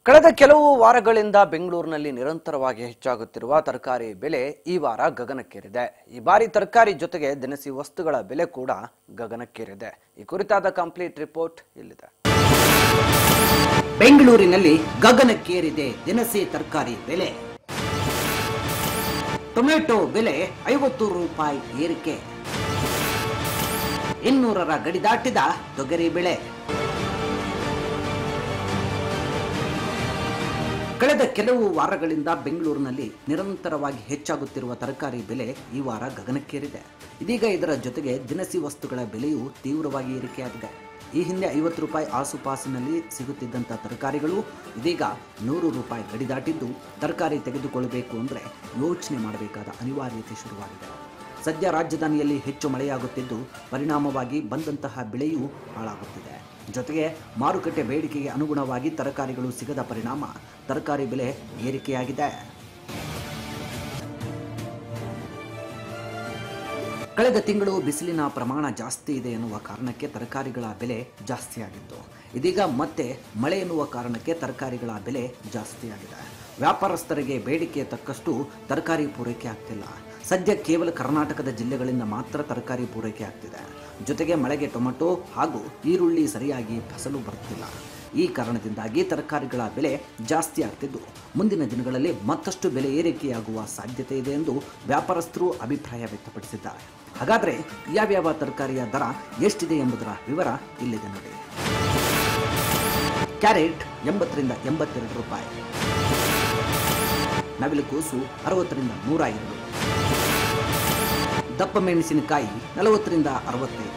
ಕಳೆದ ಕೆಲವು ವಾರಗಳಿಂದ ಬೆಂಗಳೂರಿನಲ್ಲಿ ನಿರಂತರವಾಗಿ ಹೆಚ್ಚಾಗುತ್ತಿರುವ ತರಕಾರಿ ಬೆಲೆ ಈ ವಾರ ಗಗನಕ್ಕೇರಿದೆ ಈ ಬಾರಿ ತರಕಾರಿ ಜೊತೆಗೆ ದಿನಸಿ ವಸ್ತುಗಳ ಬೆಲೆ ಕೂಡ ಗಗನಕ್ಕೇರಿದೆ ಈ ಕುರಿತಾದ ಕಂಪ್ಲೀಟ್ ರಿಪೋರ್ಟ್ ಇಲ್ಲಿದೆ ಬೆಂಗಳೂರಿನಲ್ಲಿ ಗಗನಕ್ಕೇರಿದೆ ದಿನಸಿ ತರಕಾರಿ ಬೆಲೆ ಟೊಮೆಟೊ ಬೆಲೆ ಐವತ್ತು ರೂಪಾಯಿ ಏರಿಕೆ ಇನ್ನೂರರ ಗಡಿ ದಾಟಿದ ತೊಗರಿ ಬೆಳೆ ಕಳೆದ ಕೆಲವು ವಾರಗಳಿಂದ ಬೆಂಗಳೂರಿನಲ್ಲಿ ನಿರಂತರವಾಗಿ ಹೆಚ್ಚಾಗುತ್ತಿರುವ ತರಕಾರಿ ಬೆಲೆ ಈ ವಾರ ಗಗನಕ್ಕೇರಿದೆ ಇದೀಗ ಇದರ ಜೊತೆಗೆ ದಿನಸಿ ವಸ್ತುಗಳ ಬೆಲೆಯೂ ತೀವ್ರವಾಗಿ ಏರಿಕೆಯಾಗಿದೆ ಈ ಹಿಂದೆ ಐವತ್ತು ರೂಪಾಯಿ ಆಸುಪಾಸಿನಲ್ಲಿ ಸಿಗುತ್ತಿದ್ದಂಥ ತರಕಾರಿಗಳು ಇದೀಗ ನೂರು ರೂಪಾಯಿ ಗಡಿ ದಾಟಿದ್ದು ತರಕಾರಿ ತೆಗೆದುಕೊಳ್ಳಬೇಕು ಅಂದರೆ ಯೋಚನೆ ಮಾಡಬೇಕಾದ ಅನಿವಾರ್ಯತೆ ಶುರುವಾಗಿದೆ ಸದ್ಯ ರಾಜಧಾನಿಯಲ್ಲಿ ಹೆಚ್ಚು ಮಳೆಯಾಗುತ್ತಿದ್ದು ಪರಿಣಾಮವಾಗಿ ಬಂದಂತಹ ಬೆಳೆಯೂ ಹಾಳಾಗುತ್ತಿದೆ ಜೊತೆಗೆ ಮಾರುಕಟ್ಟೆ ಬೇಡಿಕೆಗೆ ಅನುಗುಣವಾಗಿ ತರಕಾರಿಗಳು ಸಿಗದ ಪರಿಣಾಮ ತರಕಾರಿ ಬೆಲೆ ಏರಿಕೆಯಾಗಿದೆ ಕಳೆದ ತಿಂಗಳು ಬಿಸಿಲಿನ ಪ್ರಮಾಣ ಜಾಸ್ತಿ ಇದೆ ಎನ್ನುವ ಕಾರಣಕ್ಕೆ ತರಕಾರಿಗಳ ಬೆಲೆ ಜಾಸ್ತಿಯಾಗಿತ್ತು ಇದೀಗ ಮತ್ತೆ ಮಳೆ ಎನ್ನುವ ಕಾರಣಕ್ಕೆ ತರಕಾರಿಗಳ ಬೆಲೆ ಜಾಸ್ತಿಯಾಗಿದೆ ವ್ಯಾಪಾರಸ್ಥರಿಗೆ ಬೇಡಿಕೆ ತಕ್ಕಷ್ಟು ತರಕಾರಿ ಪೂರೈಕೆ ಆಗ್ತಿಲ್ಲ ಸದ್ಯ ಕೇವಲ ಕರ್ನಾಟಕದ ಜಿಲ್ಲೆಗಳಿಂದ ಮಾತ್ರ ತರಕಾರಿ ಪೂರೈಕೆ ಆಗ್ತಿದೆ ಜೊತೆಗೆ ಮಳೆಗೆ ಟೊಮೆಟೊ ಹಾಗೂ ಈರುಳ್ಳಿ ಸರಿಯಾಗಿ ಫಸಲು ಬರುತ್ತಿಲ್ಲ ಈ ಕಾರಣದಿಂದಾಗಿ ತರಕಾರಿಗಳ ಬೆಲೆ ಜಾಸ್ತಿ ಆಗ್ತಿದ್ದು ಮುಂದಿನ ದಿನಗಳಲ್ಲಿ ಮತ್ತಷ್ಟು ಬೆಲೆ ಏರಿಕೆಯಾಗುವ ಸಾಧ್ಯತೆ ಇದೆ ಎಂದು ವ್ಯಾಪಾರಸ್ಥರು ಅಭಿಪ್ರಾಯ ವ್ಯಕ್ತಪಡಿಸಿದ್ದಾರೆ ಹಾಗಾದರೆ ಯಾವ್ಯಾವ ತರಕಾರಿಯ ದರ ಎಷ್ಟಿದೆ ಎಂಬುದರ ವಿವರ ಇಲ್ಲಿದೆ ನೋಡಿ ಕ್ಯಾರೆಟ್ ಎಂಬತ್ತರಿಂದ ಎಂಬತ್ತೆರಡು ರೂಪಾಯಿ ನವಿಲುಕೋಸು ಅರವತ್ತರಿಂದ ನೂರ ಎರಡು ದಪ್ಪ ಮೆಣಸಿನಕಾಯಿ ನಲವತ್ತರಿಂದ ಅರವತ್ತೈದು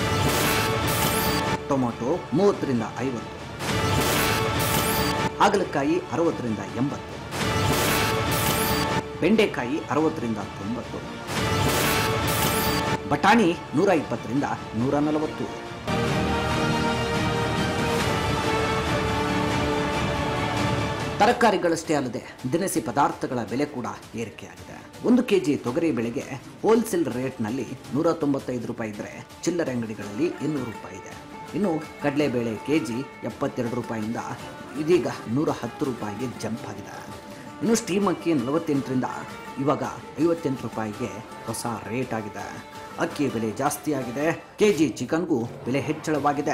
ಟೊಮೊಟೊ ಮೂವತ್ತರಿಂದ ಐವತ್ತು ಹಾಗಲಕಾಯಿ ಅರವತ್ತರಿಂದ ಎಂಬತ್ತು ಬೆಂಡೆಕಾಯಿ ಅರವತ್ತರಿಂದ ತೊಂಬತ್ತು ಬಟಾಣಿ ನೂರ ಇಪ್ಪತ್ತರಿಂದ ನೂರ ನಲವತ್ತು ತರಕಾರಿಗಳಷ್ಟೇ ಅಲ್ಲದೆ ದಿನಸಿ ಪದಾರ್ಥಗಳ ಬೆಲೆ ಕೂಡ ಏರಿಕೆಯಾಗಿದೆ ಒಂದು ಕೆಜಿ ತೊಗರಿ ಬೆಳೆಗೆ ಹೋಲ್ಸೇಲ್ ರೇಟ್ನಲ್ಲಿ ನೂರ ತೊಂಬತ್ತೈದು ರೂಪಾಯಿ ಇದ್ದರೆ ಚಿಲ್ಲರೆ ಅಂಗಡಿಗಳಲ್ಲಿ ಇನ್ನೂರು ರೂಪಾಯಿ ಇದೆ ಇನ್ನು ಕಡಲೆಬೇಳೆ ಕೆಜಿ ಎಪ್ಪತ್ತೆರಡು ರೂಪಾಯಿಯಿಂದ ಇದೀಗ ನೂರ ಹತ್ತು ರೂಪಾಯಿಗೆ ಜಂಪ್ ಆಗಿದೆ ಇನ್ನು ಸ್ಟೀಮ್ ಅಕ್ಕಿ ನಲವತ್ತೆಂಟರಿಂದ ಇವಾಗ ಐವತ್ತೆಂಟು ರೂಪಾಯಿಗೆ ಹೊಸ ರೇಟ್ ಆಗಿದೆ ಅಕ್ಕಿ ಬೆಲೆ ಜಾಸ್ತಿ ಆಗಿದೆ ಕೆಜಿ ಚಿಕನ್ಗೂ ಬೆಲೆ ಹೆಚ್ಚಳವಾಗಿದೆ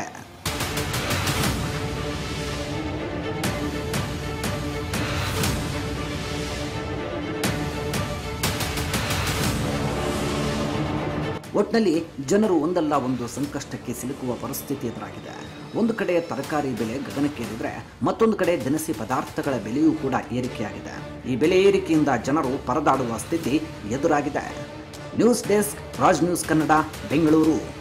ಒಟ್ನಲ್ಲಿ ಜನರು ಒಂದಲ್ಲ ಒಂದು ಸಂಕಷ್ಟಕ್ಕೆ ಸಿಲುಕುವ ಪರಿಸ್ಥಿತಿ ಎದುರಾಗಿದೆ ಒಂದು ಕಡೆ ತರಕಾರಿ ಬೆಲೆ ಗಗನಕ್ಕೇರಿದ್ರೆ ಮತ್ತೊಂದು ಕಡೆ ದಿನಸಿ ಪದಾರ್ಥಗಳ ಬೆಲೆಯೂ ಕೂಡ ಏರಿಕೆಯಾಗಿದೆ ಈ ಬೆಲೆ ಏರಿಕೆಯಿಂದ ಜನರು ಪರದಾಡುವ ಸ್ಥಿತಿ ಎದುರಾಗಿದೆ news desk Raj news Kannada Bengaluru